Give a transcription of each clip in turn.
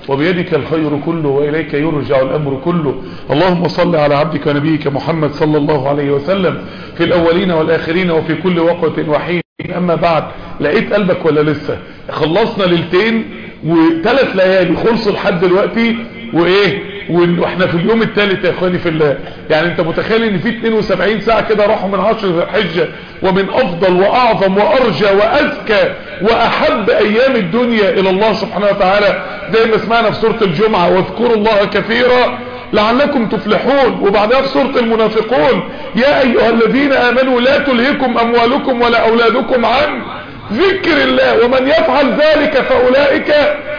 وبيدك الخير كله وإليك يرجع الأمر كله اللهم صل على عبدك ونبيك محمد صلى الله عليه وسلم في الأولين والآخرين وفي كل وقت وحين أما بعد لقيت قلبك ولا لسه خلصنا ليلتين وثلاث ليالي خلصوا لحد دلوقتي وايه واحنا في اليوم الثالث يا اخواني في الله يعني انت متخيل ان في 72 ساعة كده راحوا من عشر الحجة ومن افضل واعظم وارجى واذكى واحب ايام الدنيا الى الله سبحانه وتعالى زي ما سمعنا في سورة الجمعة واذكروا الله كثيرا لعلكم تفلحون وبعدها في سورة المنافقون يا ايها الذين امنوا لا تلهكم اموالكم ولا اولادكم عن ذكر الله ومن يفعل ذلك فاولئك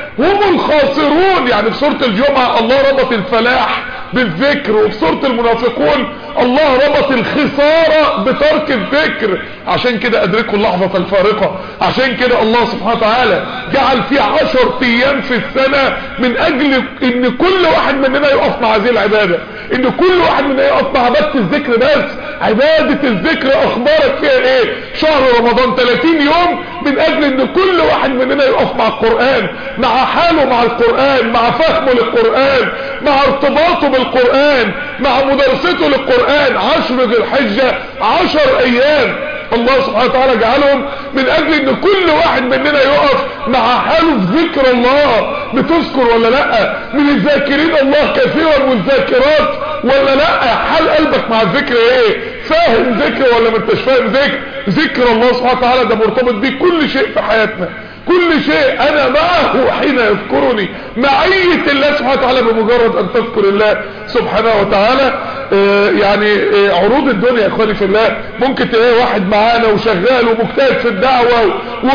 هم الخاسرون يعني في سورة الجمعة الله ربط الفلاح بالذكر وفي سورة المنافقون الله ربط الخسارة بترك الذكر عشان كده ادركوا اللحظة الفارقة عشان كده الله سبحانه وتعالى جعل في عشر ايام في السنة من اجل ان كل واحد مننا يقف مع هذه العبادة ان كل واحد مننا يقف مع عبادة الذكر بس عبادة الذكر اخبارك فيها ايه شهر رمضان 30 يوم من اجل ان كل واحد مننا يقف مع القرآن مع حاله مع القرآن مع فهمه للقرآن مع ارتباطه بالقرآن مع مدرسته للقرآن عشر ذي الحجة عشر ايام الله سبحانه وتعالى جعلهم من اجل ان كل واحد مننا يقف مع حاله في ذكر الله بتذكر ولا لا من الذاكرين الله كثيرا والذاكرات ولا لا حال قلبك مع الذكر ايه فاهم ذكر ولا ما انتش فاهم ذكر ذكر الله سبحانه وتعالى ده مرتبط بيه كل شيء في حياتنا كل شيء انا معه حين يذكرني معية الله سبحانه وتعالى بمجرد ان تذكر الله سبحانه وتعالى آه يعني آه عروض الدنيا يا اخواني في الله ممكن تلاقي واحد معانا وشغال ومجتهد في الدعوة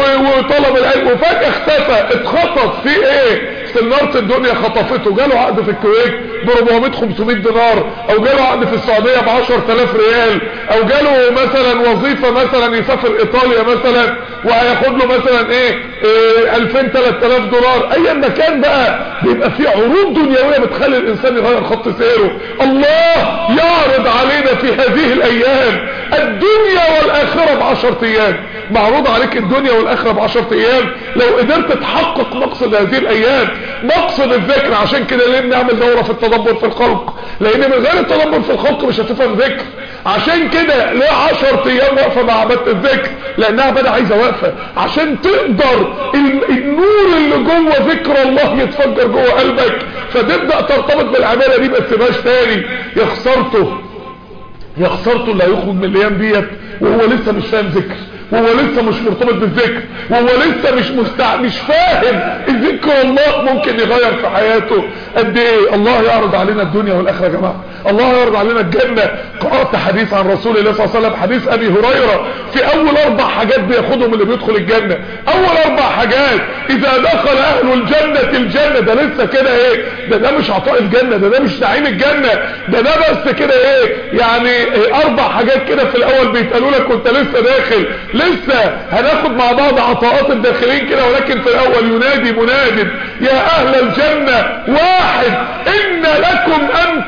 وطلب العلم وفجأة اختفى اتخطف في ايه استنارة الدنيا خطفته جاله عقد في الكويت ب 400 500 دينار او جاله عقد في السعودية ب 10000 ريال او جاله مثلا وظيفة مثلا يسافر ايطاليا مثلا وهياخد له مثلا ايه, إيه 2000 3000 دولار اي مكان بقى بيبقى فيه عروض دنيوية بتخلي الانسان يغير خط سيره الله يعرض علينا في هذه الايام الدنيا والاخرة ب 10 ايام معروض عليك الدنيا والاخرة ب 10 ايام لو قدرت تحقق مقصد هذه الايام مقصد الذكر عشان كده ليه نعمل دورة في التدبر في الخلق لان من غير التدبر في الخلق مش هتفهم ذكر عشان كده ليه 10 ايام واقفه مع عباده الذكر لانها عباده عايزه واقفه عشان تقدر النور اللي جوه ذكر الله يتفجر جوه قلبك فتبدا ترتبط بالعباده دي ما تسيبهاش تاني يا خسارته يا خسارته اللي هيخرج من الايام ديت وهو لسه مش فاهم ذكر وهو لسه مش مرتبط بالذكر وهو لسه مش مستع... مش فاهم ذكر الله ممكن يغير في حياته قد ايه الله يعرض علينا الدنيا والاخره يا جماعه الله يعرض علينا الجنه قرات حديث عن رسول الله صلى الله عليه وسلم حديث ابي هريره في اول اربع حاجات بياخدهم اللي بيدخل الجنه اول اربع حاجات اذا دخل اهل الجنه الجنه ده لسه كده ايه ده ده مش عطاء الجنه ده ده مش نعيم الجنه ده ده بس كده ايه يعني إيه اربع حاجات كده في الاول بيتقالوا لك وانت لسه داخل لسه هناخد مع بعض عطاءات الداخلين كده ولكن في الاول ينادي مناد يا اهل الجنة واحد ان لكم ان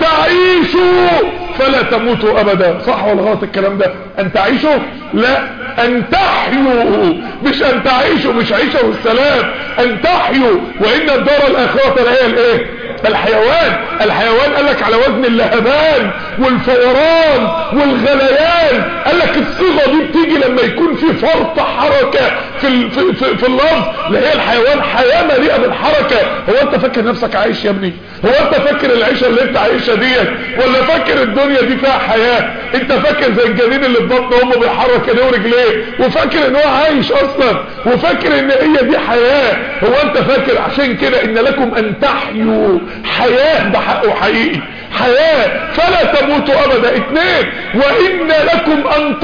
تعيشوا فلا تموتوا ابدا صح ولا غلط الكلام ده ان تعيشوا لا ان تحيوا مش ان تعيشوا مش عيشة والسلام ان تحيوا وان الدار الاخرة لا هي الايه الحيوان الحيوان قال لك على وزن اللهبان والفوران والغليان قال لك الصيغه دي بتيجي لما يكون في فرط حركه في ال في, في, في اللفظ اللي هي الحيوان حياه مليئه بالحركه هو انت فاكر نفسك عايش يا ابني هو انت فاكر العيشه اللي انت عايشها ديت ولا فاكر الدنيا دي فيها حياه انت فاكر زي الجنين اللي في بطن امه بيحرك ايديه ورجليه وفاكر ان هو عايش اصلا وفاكر ان هي دي حياه هو انت فاكر عشان كده ان لكم ان تحيوا حياه بحق وحقيقي حياة فلا تموتوا ابدا اثنين وان لكم ان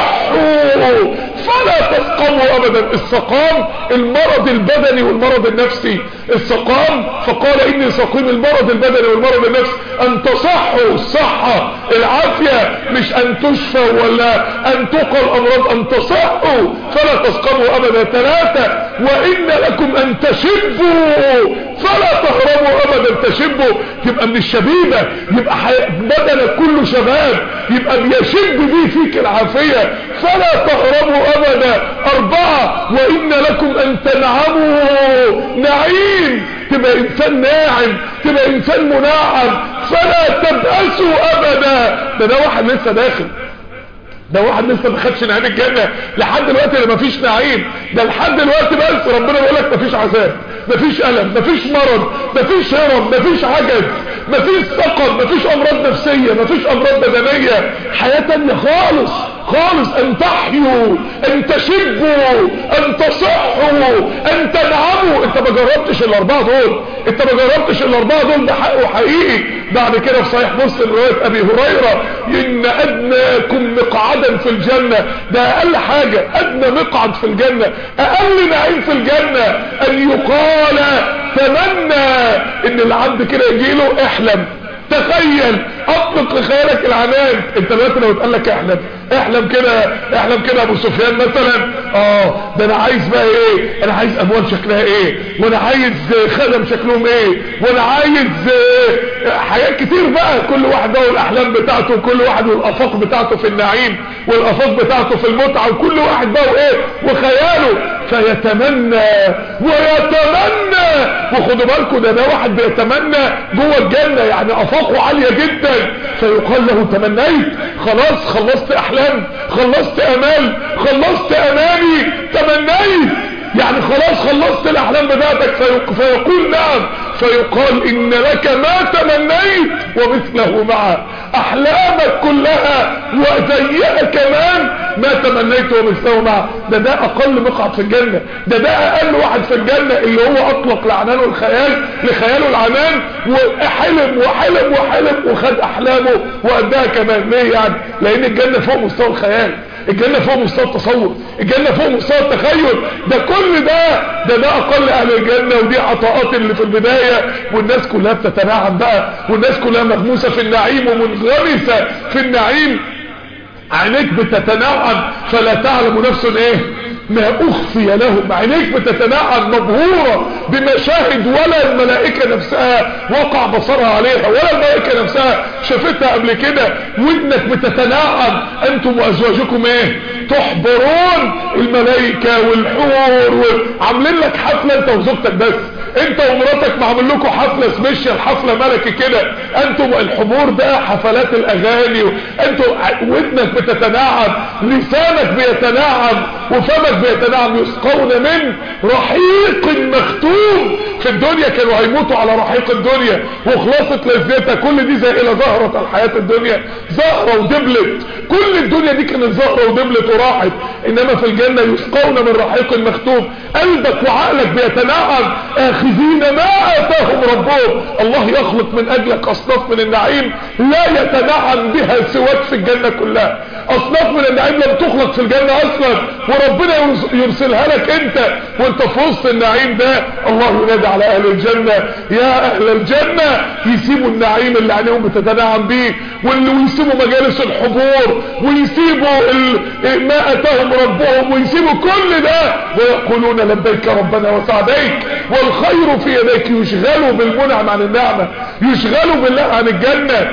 تصحوا فلا تسقموا ابدا السقام المرض البدني والمرض النفسي السقام فقال اني سقيم المرض البدني والمرض النفسي ان تصحوا الصحة العافية مش ان تشفى ولا ان تقى الامراض ان تصحوا فلا تسقموا ابدا ثلاثة وان لكم ان تشبوا فلا تهربوا ابدا تشبوا يبقى من الشبيبة يبقى بدنك كله شباب يبقى بيشب بيه فيك العافية فلا تهربوا ابدا اربعة وان لكم ان تنعموا نعيم تبقى انسان ناعم تبقى انسان منعم فلا تبأسوا ابدا ده ده واحد لسه داخل ده واحد لسه ما خدش نعيم الجنه لحد دلوقتي اللي مفيش نعيم ده لحد دلوقتي بس ربنا بيقول لك مفيش عذاب مفيش الم مفيش مرض مفيش هرم مفيش عجز مفيش سقط مفيش امراض نفسيه مفيش امراض بدنيه حياه تانية خالص خالص ان تحيوا ان تشبوا ان تصحوا ان تنعموا انت ما جربتش الاربعه دول انت ما جربتش الاربعه دول ده حق وحقيقي بعد كده في صحيح مسلم روايه ابي هريره ان ادناكم مقعدا في الجنه ده اقل حاجه ادنى مقعد في الجنه اقل نعيم في الجنه ان يقال تمنى ان العبد كده يجيله احلم تخيل اطلق لخيالك العنان انت دلوقتي لو اتقال لك احلم احلم كده احلم كده ابو سفيان مثلا اه ده انا عايز بقى ايه انا عايز اموال شكلها ايه وانا عايز خدم شكلهم ايه وانا عايز حاجات كتير بقى كل واحد بقى والاحلام بتاعته وكل واحد والافاق بتاعته في النعيم والافاق بتاعته في المتعه وكل واحد بقى وايه وخياله فيتمنى ويتمنى وخدوا بالكم ده ده واحد بيتمنى جوه الجنه يعني افاقه عاليه جدا فيقال له تمنيت خلاص خلصت احلام خلصت امال خلصت اماني تمنيت يعني خلاص خلصت الاحلام بتاعتك فيقول نعم فيقال ان لك ما تمنيت ومثله معه احلامك كلها وزيها كمان ما تمنيت ومثله معه ده ده اقل مقعد في الجنة ده ده اقل واحد في الجنة اللي هو اطلق لعنانه الخيال لخياله العنان وحلم وحلم وحلم وخد احلامه وقدها كمان ليه يعني لان الجنة فوق مستوى الخيال الجنة فوق مستوى التصور الجنة فوق مستوى التخيل ده كل ده ده ده اقل اهل الجنة ودي عطاءات اللي في البداية والناس كلها بتتنعم بقى والناس كلها مغموسة في النعيم ومنغمسة في النعيم عينيك بتتنعم فلا تعلم نفس ايه ما اخفي لهم عينيك بتتنعم مبهورة بمشاهد ولا الملائكة نفسها وقع بصرها عليها ولا الملائكة نفسها شافتها قبل كده ودنك بتتنعم انتم وازواجكم ايه تحضرون الملائكة والحور وعاملين لك حفلة انت وزوجتك بس انت ومراتك معمل لكم حفلة سبيشال حفلة ملكي كده انتم الحضور ده حفلات الاغاني انتم ودنك بتتنعم لسانك بيتنعم وفمك بيتنعم يسقون من رحيق مختوم في الدنيا كانوا هيموتوا على رحيق الدنيا وخلاصة لذتها كل دي زي الى زهرة الحياة الدنيا زهرة ودبلت كل الدنيا دي كانت زهرة ودبلت وراحت انما في الجنة يسقون من رحيق مختوم قلبك وعقلك بيتنعم اخذين ما اتاهم ربهم الله يخلق من اجلك اصناف من النعيم لا يتنعم بها سواك في الجنة كلها اصناف من النعيم لم تخلق في الجنة اصلا وربنا يرسلها لك انت وانت في وسط النعيم ده الله ينادي على اهل الجنة يا اهل الجنة يسيبوا النعيم اللي عليهم بتتنعم بيه واللي ويسيبوا مجالس الحضور ويسيبوا ما اتاهم ربهم ويسيبوا كل ده ويقولون لبيك ربنا وسعديك والخير في يديك يشغلوا بالمنعم عن النعمة يشغلوا بالله عن الجنة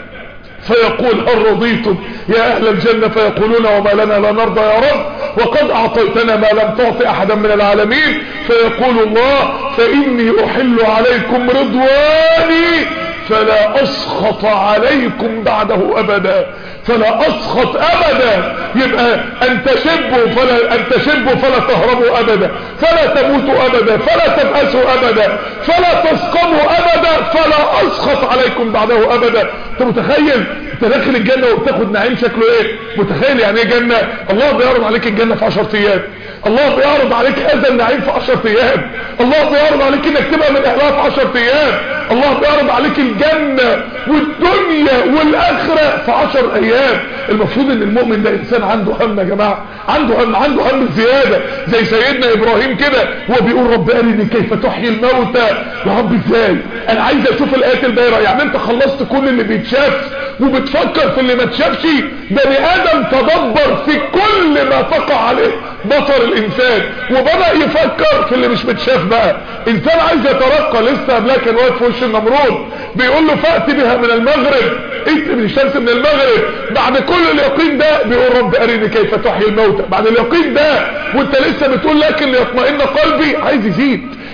فيقول هل رضيتم يا اهل الجنة فيقولون وما لنا لا نرضى يا رب وقد اعطيتنا ما لم تعطي احدا من العالمين فيقول الله فاني احل عليكم رضواني فلا اسخط عليكم بعده ابدا فلا اسخط ابدا يبقى ان تشبوا فلا ان تشبوا فلا تهربوا ابدا فلا تموتوا ابدا فلا تبأسوا ابدا فلا تسقموا ابدا فلا اسخط عليكم بعده ابدا انت متخيل انت داخل الجنة وبتاخد نعيم شكله ايه متخيل يعني ايه جنة الله بيعرض عليك الجنة في 10 ايام الله بيعرض عليك هذا النعيم في 10 ايام الله بيعرض عليك انك تبقى من اهلها في 10 ايام الله بيعرض عليك الجنة والدنيا والاخرة في 10 ايام المفروض ان المؤمن ده انسان عنده هم يا جماعة عنده هم عنده هم زيادة زي سيدنا ابراهيم كده هو بيقول رب ارني كيف تحيي الموتى يا رب ازاي انا عايز اشوف الايات الباهرة يعني انت خلصت كل اللي بيتشاف وبتفكر في اللي ما تشافش بني ادم تدبر في كل ما تقع عليه بصر الانسان وبدأ يفكر في اللي مش متشاف بقى انسان عايز يترقى لسه قبلها كان واقف في وش النمرود بيقول له فأتي بها من المغرب ائت من الشمس من المغرب بعد كل اليقين ده بيقول رب اريني كيف تحيي الموتى بعد اليقين ده وانت لسه بتقول لكن ليطمئن قلبي عايز يزيد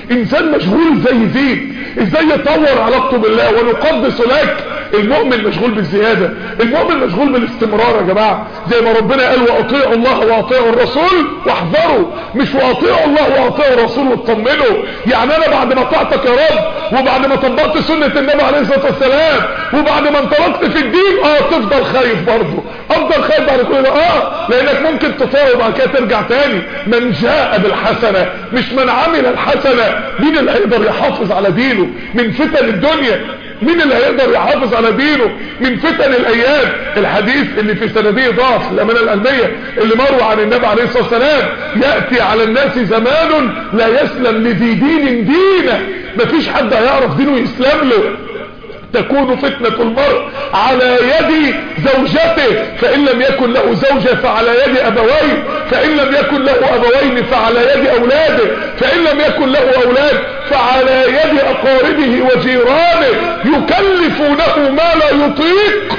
انسان مشغول ازاي يزيد ازاي يطور علاقته بالله ونقدس لك المؤمن مشغول بالزيادة المؤمن مشغول بالاستمرار يا جماعة زي ما ربنا قال واطيعوا الله واطيعوا الرسول واحذروا مش واطيعوا الله واطيعوا الرسول واطمنوا يعني انا بعد ما طاعتك يا رب وبعد ما طبقت سنة النبي عليه الصلاة والسلام وبعد ما انطلقت في الدين اه تفضل خايف برضه افضل خايف بعد كل ده اه لانك ممكن تطاع وبعد كده ترجع تاني من جاء بالحسنة مش من عمل الحسنة مين اللي هيقدر يحافظ على دينه من فتن الدنيا مين اللي هيقدر يحافظ على دينه من فتن الايام الحديث اللي في سنديه ضعف الامانه العلميه اللي مروى عن النبي عليه الصلاه والسلام ياتي على الناس زمان لا يسلم لذي دين دينه مفيش حد هيعرف دينه يسلم له تكون فتنة المرء على يد زوجته فإن لم يكن له زوجة فعلى يد أبويه فإن لم يكن له أبوين فعلى يد أولاده فإن لم يكن له أولاد فعلى يد أقاربه وجيرانه يكلفونه ما لا يطيق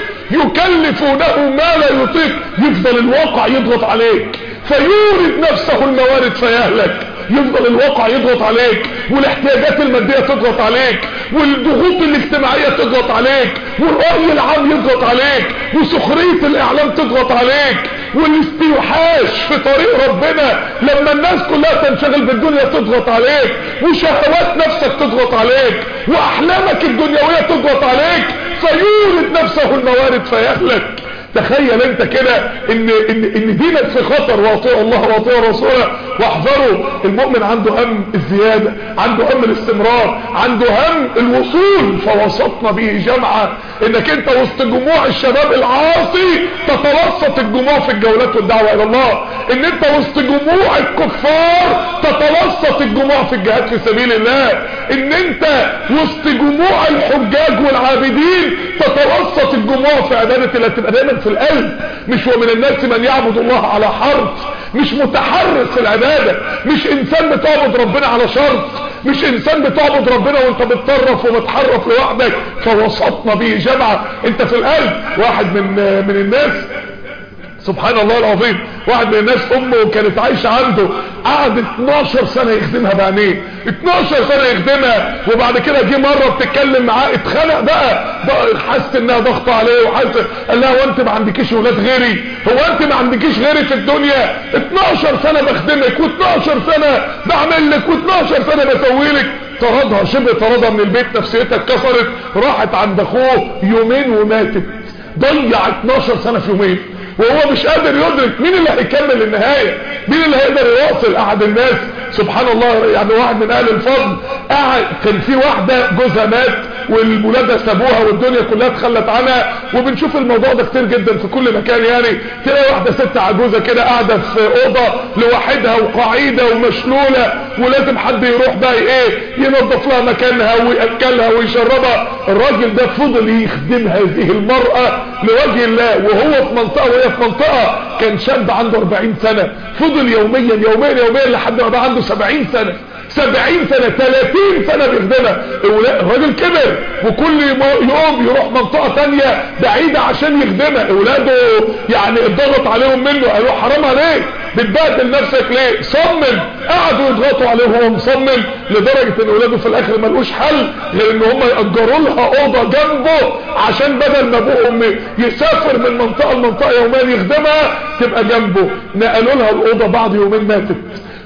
يكلفونه ما لا يطيق يفضل الواقع يضغط عليك فيورد نفسه الموارد فيهلك يفضل الواقع يضغط عليك والاحتياجات المادية تضغط عليك والضغوط الاجتماعية تضغط عليك والرأي العام يضغط عليك وسخرية الاعلام تضغط عليك والاستيحاش في طريق ربنا لما الناس كلها تنشغل بالدنيا تضغط عليك وشهوات نفسك تضغط عليك واحلامك الدنيوية تضغط عليك فيورد نفسه الموارد فيهلك تخيل انت كده ان ان ان دينك في خطر واطيعوا الله واطيعوا رسوله واحذروا المؤمن عنده هم الزياده عنده هم الاستمرار عنده هم الوصول فوسطنا به جمعه انك انت وسط جموع الشباب العاصي تتوسط الجموع في الجولات والدعوه الى الله ان انت وسط جموع الكفار تتوسط الجموع في الجهاد في سبيل الله ان انت وسط جموع الحجاج والعابدين تتوسط الجموع في عباده الله تبقى دايما في القلب مش ومن الناس من يعبد الله على حرف مش متحرس في العبادة مش انسان بتعبد ربنا على شرط مش انسان بتعبد ربنا وانت بتطرف ومتحرف لوحدك فوسطنا به جمعة انت في القلب واحد من من الناس سبحان الله العظيم واحد من الناس امه كانت عايشة عنده قعد 12 سنة يخدمها بعينيه 12 سنة يخدمها وبعد كده جه مرة بتتكلم معاه اتخنق بقى بقى حس انها ضغط عليه وحس قال لها هو انت ما عندكيش ولاد غيري هو انت ما عندكيش غيري في الدنيا 12 سنة بخدمك و12 سنة بعمل لك و12 سنة بسوي لك طردها شبه طردها من البيت نفسيتها اتكسرت راحت عند اخوه يومين وماتت ضيع 12 سنة في يومين وهو مش قادر يدرك مين اللي هيكمل النهاية مين اللي هيقدر يواصل احد الناس سبحان الله يعني واحد من اهل الفضل قاعد كان في واحدة جوزها مات والولادة سابوها والدنيا كلها اتخلت عنها وبنشوف الموضوع ده كتير جدا في كل مكان يعني تلاقي واحدة ست عجوزة كده قاعدة في اوضة لوحدها وقعيدة ومشلولة ولازم حد يروح بقى ايه ينظف لها مكانها ويأكلها ويشربها الراجل ده فضل يخدم هذه المرأة لوجه الله وهو في منطقة وهي في منطقة كان شاب عنده 40 سنة فضل يوميا يوميا يوميا لحد ما بقى عنده 70 سنة سبعين سنة تلاتين سنة بيخدمها الراجل كبر وكل يوم يروح منطقة تانية بعيدة عشان يخدمها اولاده يعني اتضغط عليهم منه قالوا حرام عليك بتبهدل نفسك ليه صمم قعدوا يضغطوا عليه وهو مصمم لدرجة ان اولاده في الاخر ملقوش حل غير ان هم يأجروا لها اوضة جنبه عشان بدل ما ابوه وامه يسافر من منطقة لمنطقة يوميا يخدمها تبقى جنبه نقلوا لها الاوضة بعد يومين ماتت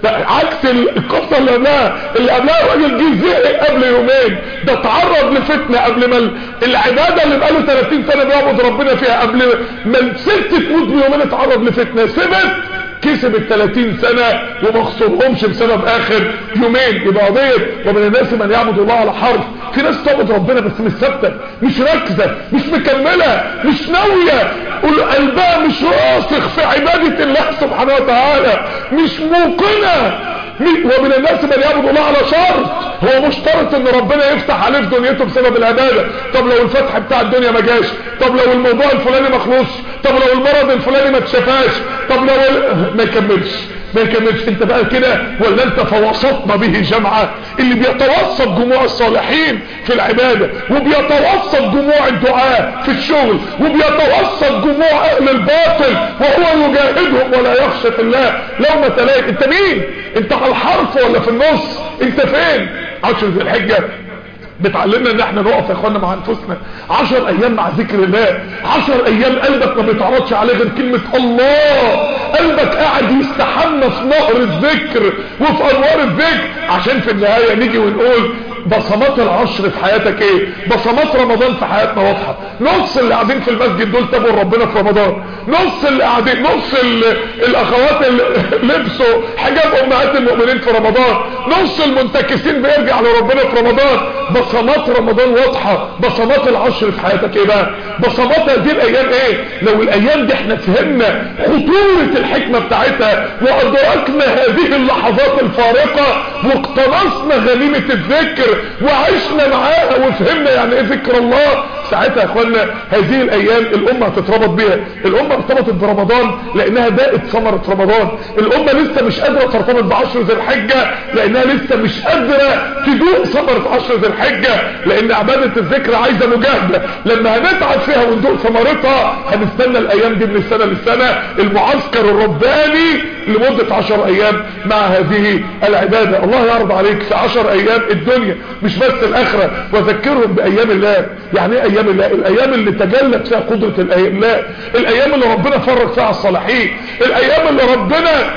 عكس القصة اللي قبلها اللي قبلها الراجل جه زهق قبل يومين ده اتعرض لفتنة قبل ما العبادة اللي بقاله 30 سنة بيعبد ربنا فيها قبل ما الست تموت بيومين اتعرض لفتنة سبت كسب ال 30 سنة وما خسرهمش بسبب اخر يومين يبقى قضية ومن الناس من يعبد الله على حرف في ناس تعبد ربنا بس مش ثابته مش راكزه مش مكمله مش ناويه قلبها مش راسخ في عباده الله سبحانه وتعالى مش موقنه ومن الناس من يعبد الله على شرط هو مشترط ان ربنا يفتح عليه في دنيته بسبب العبادة طب لو الفتح بتاع الدنيا ما جاش طب لو الموضوع الفلاني ما خلصش طب لو المرض الفلاني ما اتشفاش طب لو ال... ما يكملش ما يكملش انت بقى كده ولا انت فوسطنا به جمعة اللي بيتوسط جموع الصالحين في العبادة وبيتوسط جموع الدعاء في الشغل وبيتوسط جموع اهل الباطل وهو يجاهدهم ولا يخشى في الله لو ما تلاقي انت مين انت على الحرف ولا في النص انت فين عشر ذي الحجة بتعلمنا ان احنا نقف يا اخوانا مع انفسنا عشر ايام مع ذكر الله عشر ايام قلبك ما بيتعرضش عليه غير كلمة الله قلبك قاعد يستحمى في نهر الذكر وفي انوار الذكر عشان في النهاية نيجي ونقول بصمات العشر في حياتك ايه بصمات رمضان في حياتنا واضحة نص اللي قاعدين في المسجد دول تابعوا ربنا في رمضان نص اللي قاعدين نص الاخوات اللي لبسوا حجاب امهات المؤمنين في رمضان نص المنتكسين بيرجع لربنا في رمضان بصمات رمضان واضحة بصمات العشر في حياتك ايه بقى بصمات هذه الايام ايه لو الايام دي احنا فهمنا خطورة الحكمة بتاعتها وادركنا هذه اللحظات الفارقة واقتنصنا غنيمة الذكر وعشنا معاها وفهمنا يعني ايه ذكر الله ساعتها يا اخوانا هذه الايام الامة هتتربط بيها الامة ارتبطت برمضان لانها داقت ثمرة رمضان الامة لسه مش قادرة ترتبط بعشر ذي الحجة لانها لسه مش قادرة تدوق ثمرة عشر ذي الحجة لان عبادة الذكر عايزة مجاهدة لما هنتعب فيها وندوق ثمرتها هنستنى الايام دي من السنة للسنة المعسكر الرباني لمدة عشر ايام مع هذه العبادة الله يرضى عليك في عشر ايام الدنيا مش بس الاخرة وذكرهم بايام الله يعني ايه ايام الله الايام اللي تجلت فيها قدرة الله الايام اللي ربنا فرج فيها الصالحين الايام اللي ربنا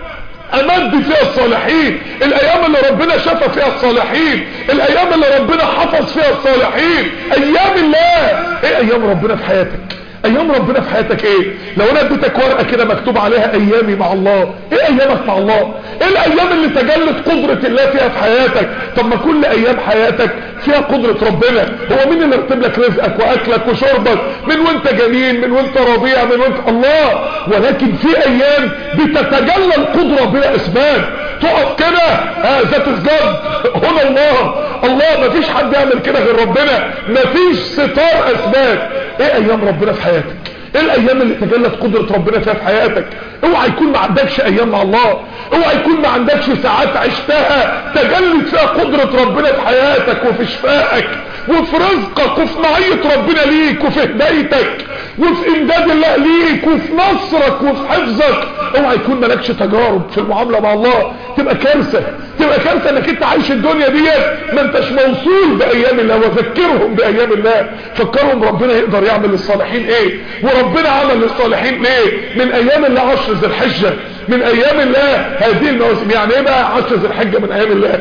امد فيها الصالحين الايام اللي ربنا شفى فيها الصالحين الايام اللي ربنا حفظ فيها الصالحين ايام الله ايه ايام ربنا في حياتك ايام ربنا في حياتك ايه لو انا اديتك ورقه كده مكتوب عليها ايامي مع الله ايه ايامك مع الله ايه الايام اللي تجلت قدرة الله فيها في حياتك طب ما كل ايام حياتك فيها قدرة ربنا هو مين اللي رتب لك رزقك واكلك وشربك من وانت جنين من وانت رضيع من وانت الله ولكن في ايام بتتجلى القدرة بلا اسباب تقف كده اه ذات الجد هنا الله الله مفيش حد يعمل كده غير ربنا مفيش ستار اسباب ايه ايام ربنا في حياتك ايه الايام اللي تجلت قدرة ربنا فيها في حياتك اوعى يكون ما عندكش ايام مع الله اوعى يكون ما عندكش ساعات عشتها تجلت فيها قدرة ربنا في حياتك وفي شفائك وفي رزقك وفي معية ربنا ليك وفي هدايتك وفي امداد الله ليك وفي نصرك وفي حفظك اوعى يكون مالكش تجارب في المعاملة مع الله تبقى كارثة تبقى كارثة انك انت عايش الدنيا ديت ما انتش موصول بايام الله وذكرهم بايام الله فكرهم ربنا يقدر يعمل للصالحين ايه وربنا عمل للصالحين ليه من ايام الله عشر ذي الحجة من ايام الله هذه المواسم يعني ايه بقى عشر ذي الحجة من ايام الله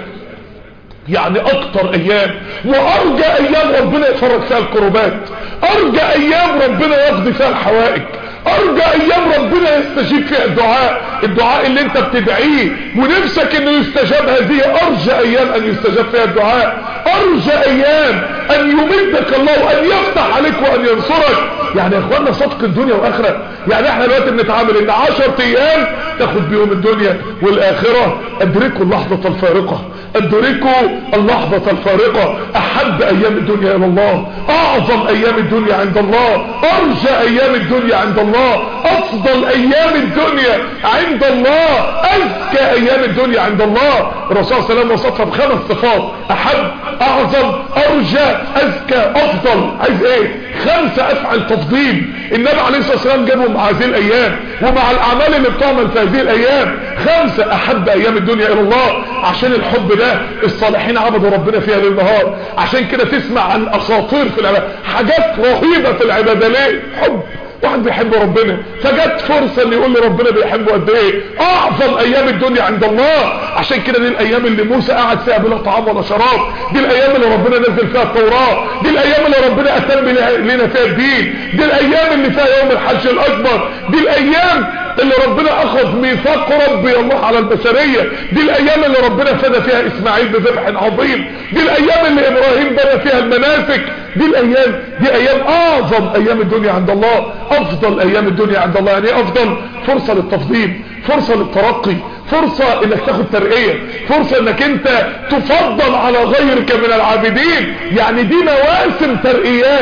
يعني اكتر ايام وارجى ايام ربنا يفرج فيها الكروبات ارجى ايام ربنا يقضي فيها الحوائج ارجى ايام ربنا يستجيب فيها الدعاء الدعاء اللي انت بتدعيه ونفسك انه يستجاب هذه ارجى ايام ان يستجاب فيها الدعاء ارجى ايام ان يمدك الله وان يفتح عليك وان ينصرك يعني يا اخوانا صدق الدنيا واخرة يعني احنا دلوقتي بنتعامل ان 10 ايام تاخد بيهم الدنيا والاخرة ادركوا اللحظة الفارقة ادركوا اللحظة الفارقة احب ايام الدنيا الى الله اعظم ايام الدنيا عند الله ارجى ايام الدنيا عند الله افضل ايام الدنيا عند الله ازكى ايام الدنيا عند الله الرسول صلى الله عليه وسلم وصفها بخمس صفات احب اعظم ارجى ازكى افضل عايز ايه خمسة افعل تفضيل النبي عليه الصلاة والسلام جابهم مع هذه الايام ومع الاعمال اللي بتعمل في هذه الايام خمسة احب ايام الدنيا الى الله عشان الحب ده الصالحين عبدوا ربنا فيها ليل نهار عشان كده تسمع عن اساطير في العبادة حاجات رهيبة في العبادة ليه حب واحد بيحب ربنا فجت فرصة اللي يقول لي ربنا بيحبه قد ايه اعظم ايام الدنيا عند الله عشان كده دي الايام اللي موسى قعد فيها بلا طعام ولا شراب دي الايام اللي ربنا نزل فيها التوراة دي الايام اللي ربنا اتم لنا فيها الدين دي الايام اللي فيها يوم الحج الاكبر دي الايام اللي ربنا اخذ ميثاق ربي الله على البشرية دي الايام اللي ربنا فدى فيها اسماعيل بذبح عظيم دي الايام اللي ابراهيم بنى فيها المناسك دي الايام دي ايام اعظم ايام الدنيا عند الله افضل ايام الدنيا عند الله يعني افضل فرصة للتفضيل فرصة للترقي فرصة انك تاخد ترقية فرصة انك انت تفضل على غيرك من العابدين يعني دي مواسم ترقيات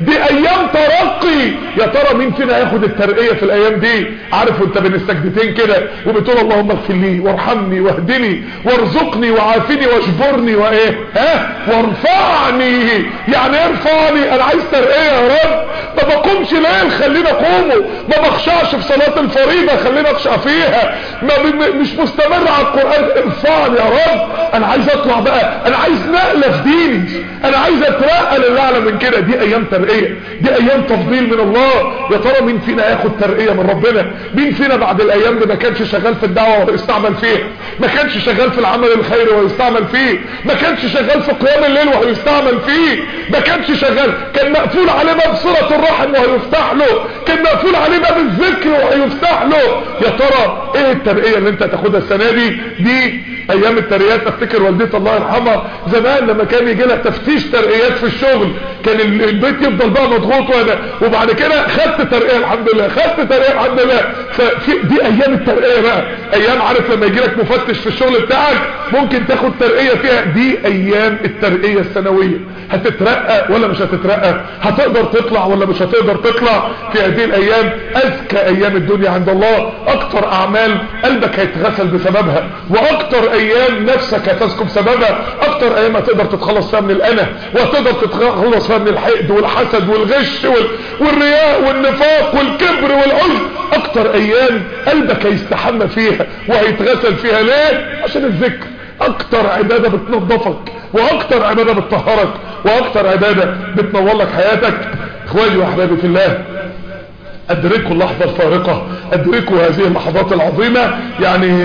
دي ايام ترقي يا ترى مين فينا ياخد الترقية في الايام دي عارف وانت بين السجدتين كده وبتقول اللهم اغفر لي وارحمني واهدني وارزقني وعافني واجبرني وايه ها وارفعني يعني ارفعني انا عايز ترقية يا رب ما بقومش ليل خليني اقومه ما بخشعش في صلاة الفريضة خليني اخشع فيها ما مش مستمر على القرآن ارفعني يا رب انا عايز اطلع بقى انا عايز نقلة في ديني انا عايز اترقى للاعلى من كده دي ايام ترقية دي ايام تفضيل من الله يا ترى مين فينا ياخد ترقية من ربنا مين فينا بعد الايام دي ما كانش شغال في الدعوة ويستعمل فيها ما كانش شغال في العمل الخيري ويستعمل فيه ما كانش شغال في قيام الليل وهيستعمل فيه ما كانش شغال كان مقفول عليه باب صلة الرحم وهيفتح له كان مقفول عليه باب الذكر وهيفتح له يا ترى ايه الترقية اللي انت تاخدها السنة دي دي ايام الترقيات افتكر والدتي الله يرحمها زمان لما كان يجي لها تفتيش ترقيات في الشغل كان البيت يفضل بقى مضغوط وانا وبعد كده خدت ترقية الحمد لله خدت ترقية الحمد لله ففي دي ايام الترقية بقى ايام عارف لما يجي لك مفتش في الشغل بتاعك ممكن تاخد ترقية فيها دي ايام الترقية السنوية هتترقى ولا مش هتترقى هتقدر تطلع ولا مش هتقدر تطلع في هذه الايام اذكى ايام الدنيا عند الله اكتر اعمال قلبك هيتغسل بسببها واكتر ايام نفسك هتسكب سببها اكتر ايام هتقدر تتخلص فيها من الانا وهتقدر تتخلص فيها من الحقد والحسد والغش وال... والرياء والنفاق والكبر والعجب اكتر ايام قلبك هيستحمى فيها وهيتغسل فيها ليه عشان الذكر اكتر عبادة بتنظفك واكتر عبادة بتطهرك واكتر عبادة بتنور لك حياتك اخواني واحبابي في الله ادركوا اللحظة الفارقة ادركوا هذه اللحظات العظيمة يعني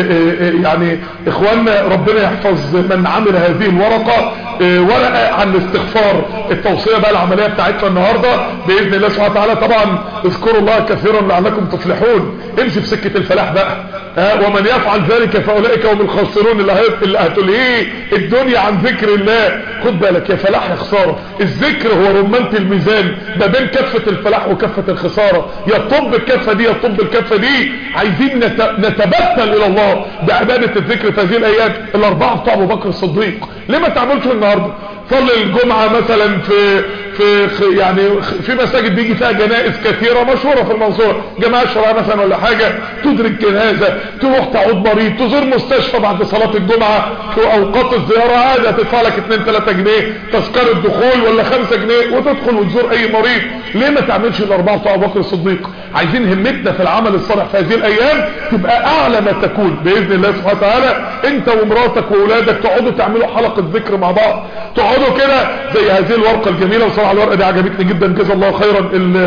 يعني اخواننا ربنا يحفظ من عمل هذه الورقة ورقة عن الاستغفار التوصية بقى العملية بتاعتنا النهاردة بإذن الله سبحانه وتعالى طبعا اذكروا الله كثيرا لعلكم تفلحون امشي في سكة الفلاح بقى ها ومن يفعل ذلك فاولئك هم الخاسرون اللي اللي هتلهيه الدنيا عن ذكر الله خد بالك يا فلاح يا خساره الذكر هو رمانه الميزان ما بين كفه الفلاح وكفه الخساره يا طب الكفه دي يا طب الكفه دي عايزين نتبتل الى الله بعباده الذكر في هذه الايام الاربعه بتوع ابو بكر الصديق ليه ما تعملش النهارده صلي الجمعه مثلا في في يعني في مساجد بيجي فيها جنائز كثيرة مشهورة في المنصورة جماعة الشرعية مثلا ولا حاجة تدرك جنازة تروح تعود مريض تزور مستشفى بعد صلاة الجمعة في اوقات الزيارة عادة تدفع لك 2 3 جنيه تذكرة دخول ولا 5 جنيه وتدخل وتزور اي مريض ليه ما تعملش الاربعة بتوع ابو بكر الصديق عايزين همتنا في العمل الصالح في هذه الايام تبقى اعلى ما تكون باذن الله سبحانه وتعالى انت ومراتك واولادك تقعدوا تعملوا حلقة ذكر مع بعض تقعدوا كده زي هذه الورقة الجميلة وصراحة الورقة دي عجبتني جدا جزا الله خيرا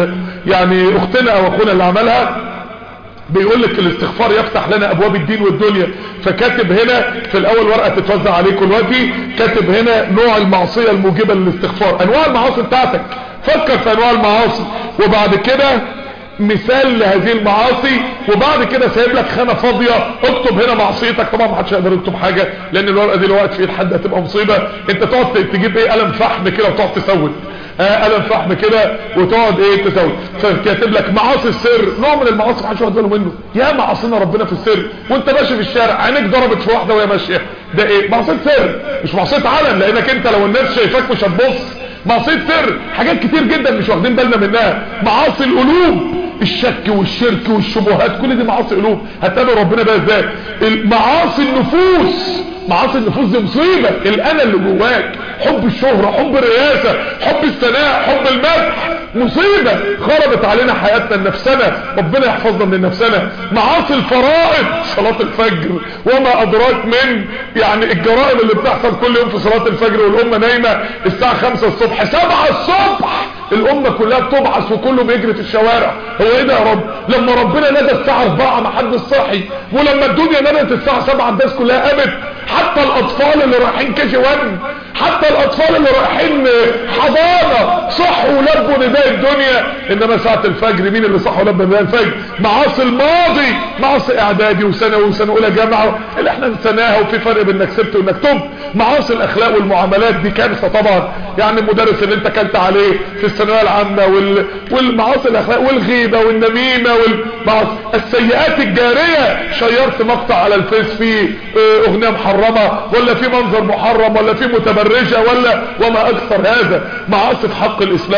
يعني اختنا او اخونا اللي عملها بيقول لك الاستغفار يفتح لنا ابواب الدين والدنيا فكاتب هنا في الاول ورقة تتوزع عليكم دلوقتي كاتب هنا نوع المعصية الموجبة للاستغفار انواع المعاصي بتاعتك فكر في انواع المعاصي وبعد كده مثال لهذه المعاصي وبعد كده سايب لك خانه فاضيه اكتب هنا معصيتك طبعا ما حدش يقدر يكتب حاجه لان الورقه دي لو وقت في ايد حد هتبقى مصيبه انت تقعد تجيب ايه قلم فحم كده وتقعد تسود آه قلم فحم كده وتقعد ايه تسود فكاتب لك معاصي السر نوع من المعاصي ما حدش واخد باله منه يا معاصينا ربنا في السر وانت ماشي في الشارع عينيك ضربت في واحده وهي ماشيه ده ايه معصيه سر مش معصيه علن لانك انت لو الناس شايفاك مش هتبص معصيه سر حاجات كتير جدا مش واخدين بالنا منها معاصي القلوب الشك والشرك والشبهات كل دي معاصي قلوب هتقابل ربنا بقى ازاي معاصي النفوس معاصي النفوس دي مصيبه الانا اللي جواك حب الشهره حب الرئاسه حب الثناء حب المدح مصيبه خربت علينا حياتنا النفسنا ربنا يحفظنا من نفسنا معاصي الفرائض صلاه الفجر وما ادراك من يعني الجرائم اللي بتحصل كل يوم في صلاه الفجر والامه نايمه الساعه 5 الصبح 7 الصبح الامه كلها بتبعث وكله بيجري في الشوارع هو ايه ده يا رب لما ربنا نادى الساعه 4 ما حدش صاحي ولما الدنيا نادت الساعه 7 الناس كلها قامت حتى الاطفال اللي رايحين كي جي 1 حتى الاطفال اللي رايحين حضانه صحوا ولبوا نداء الدنيا انما ساعه الفجر مين اللي صحوا ولبوا نداء الفجر معاصي الماضي معاصي اعدادي وثانوي وسنه اولى جامعه اللي احنا نسيناها وفي فرق بين انك سبت وانك تبت معاصي الاخلاق والمعاملات دي كارثه طبعا يعني المدرس اللي انت كلت عليه في الثانويه العامه وال... والمعاصي الاخلاق والغيبه والنميمه والمعاصي السيئات الجاريه شيرت مقطع على الفيس فيه اغنيه محرمه ولا في منظر محرم ولا في متبرجه ولا وما اكثر هذا معاصي في حق الاسلام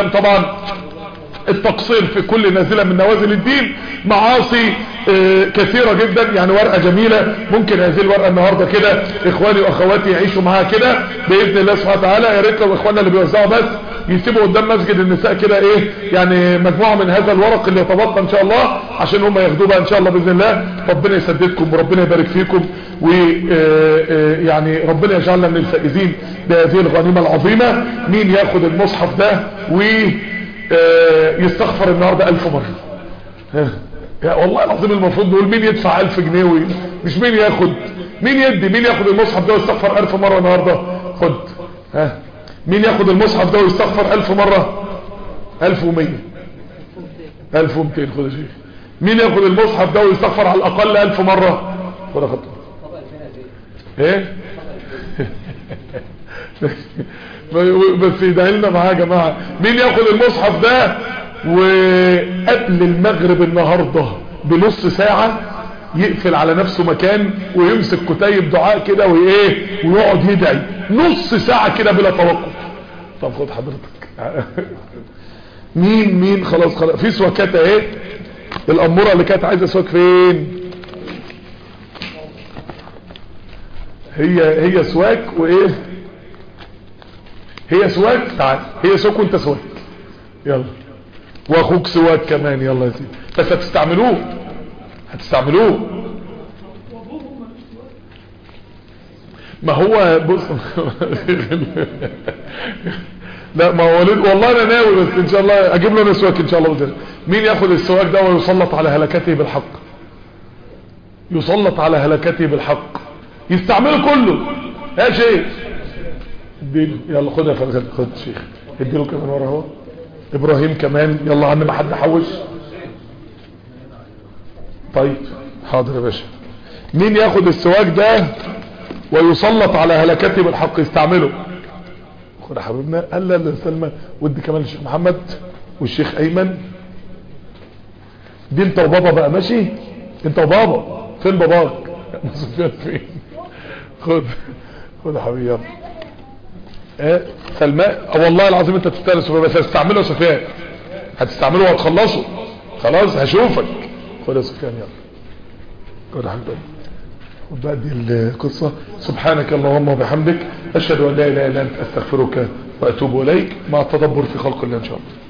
الاسلام طبعا التقصير في كل نازلة من نوازل الدين معاصي اه كثيرة جدا يعني ورقة جميلة ممكن هذه الورقة النهاردة كده اخواني واخواتي يعيشوا معاها كده باذن الله سبحانه وتعالى يا ريت لو اخواننا اللي بيوزعوا بس يسيبوا قدام مسجد النساء كده ايه يعني مجموعة من هذا الورق اللي يتبقى ان شاء الله عشان هم ياخدوه بقى ان شاء الله باذن الله ربنا يسددكم وربنا يبارك فيكم ويعني ربنا يجعلنا من الفائزين بهذه الغنيمة العظيمة مين ياخد المصحف ده و يستغفر النهاردة الف مرة يا والله العظيم المفروض نقول مين يدفع الف جنيه مش مين ياخد مين يدي مين ياخد المصحف ده ويستغفر الف مرة النهاردة خد ها مين ياخد المصحف ده ويستغفر الف مرة الف ومية الف ومتين خد يا شيخ مين ياخد المصحف ده ويستغفر على الاقل الف مرة خد يا خطوة ايه بس يدعي لنا معاه يا جماعة مين ياخد المصحف ده وقبل المغرب النهاردة بنص ساعة يقفل على نفسه مكان ويمسك كتيب دعاء كده وايه ويقعد يدعي نص ساعة كده بلا توقف طب خد حضرتك مين مين خلاص خلاص في سواكات اهي الامورة اللي كانت عايزة سواك فين هي هي سواك وايه هي سواك تعال هي سواك وانت سواك يلا واخوك سواك كمان يلا يا سيدي بس هتستعملوه هتستعملوه ما هو بص لا ما هو ولد والله انا ناوي بس ان شاء الله اجيب له انا سواك ان شاء الله بجد. مين ياخد السواك ده ويسلط على هلكته بالحق يسلط على هلكته بالحق يستعمله كله يا شيخ اديله يلا خد يا فلسفه خد شيخ اديله كمان ورا اهو ابراهيم كمان يلا عم ما حد حوش طيب حاضر يا باشا مين ياخد السواك ده ويسلط على هلكته بالحق يستعمله خد يا حبيبنا قال لا لا سلمى ودي كمان الشيخ محمد والشيخ ايمن دي انت وبابا بقى ماشي انت وبابا فين باباك سفيان فين خد خد يا حبيبي يلا ايه سلماء والله العظيم انت تستاهل سفيان بس هتستعمله يا سفيان هتستعمله وهتخلصه خلاص هشوفك خد يا سفيان يلا خد يا حبيبي خد بقى دي القصة سبحانك اللهم وبحمدك اشهد ان لا اله الا انت استغفرك واتوب اليك مع التدبر في خلق الله ان شاء الله